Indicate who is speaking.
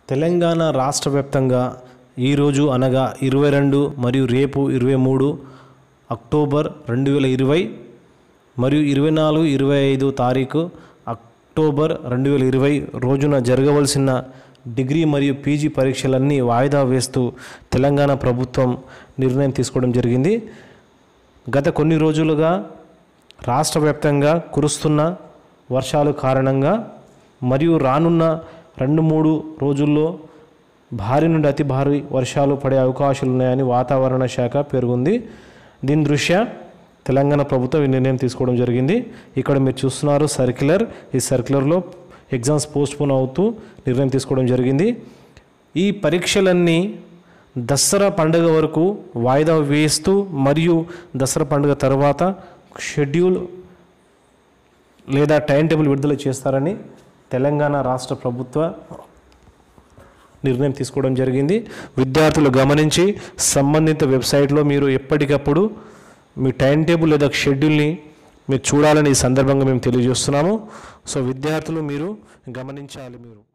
Speaker 1: తెలంగాణ రాష్ట్ర వ్యాప్తంగా ఈరోజు అనగా ఇరవై రెండు మరియు రేపు ఇరవై మూడు అక్టోబర్ రెండు వేల ఇరవై మరియు ఇరవై నాలుగు ఇరవై ఐదు తారీఖు అక్టోబర్ రెండు వేల ఇరవై రోజున జరగవలసిన డిగ్రీ మరియు పీజీ పరీక్షలన్నీ వాయిదా వేస్తూ తెలంగాణ ప్రభుత్వం నిర్ణయం తీసుకోవడం జరిగింది గత కొన్ని రోజులుగా రాష్ట్ర వ్యాప్తంగా కురుస్తున్న వర్షాలు కారణంగా మరియు రానున్న రెండు మూడు రోజుల్లో భారీ నుండి అతి భారీ వర్షాలు పడే అవకాశాలు ఉన్నాయని వాతావరణ శాఖ పేర్కొంది దీని దృష్ట్యా తెలంగాణ ప్రభుత్వం ఈ నిర్ణయం తీసుకోవడం జరిగింది ఇక్కడ మీరు చూస్తున్నారు సర్క్యులర్ ఈ సర్క్యులర్లో ఎగ్జామ్స్ పోస్ట్పోన్ అవుతూ నిర్ణయం తీసుకోవడం జరిగింది ఈ పరీక్షలన్నీ దసరా పండుగ వరకు వాయిదా వేస్తూ మరియు దసరా పండుగ తర్వాత షెడ్యూల్ లేదా టైం టేబుల్ విడుదల చేస్తారని తెలంగాణ రాష్ట్ర ప్రభుత్వ నిర్ణయం తీసుకోవడం జరిగింది విద్యార్థులు గమనించి సంబంధిత వెబ్సైట్లో మీరు ఎప్పటికప్పుడు మీ టైం టేబుల్ లేదా షెడ్యూల్ని మీరు చూడాలని ఈ సందర్భంగా మేము తెలియజేస్తున్నాము సో విద్యార్థులు మీరు గమనించాలి మీరు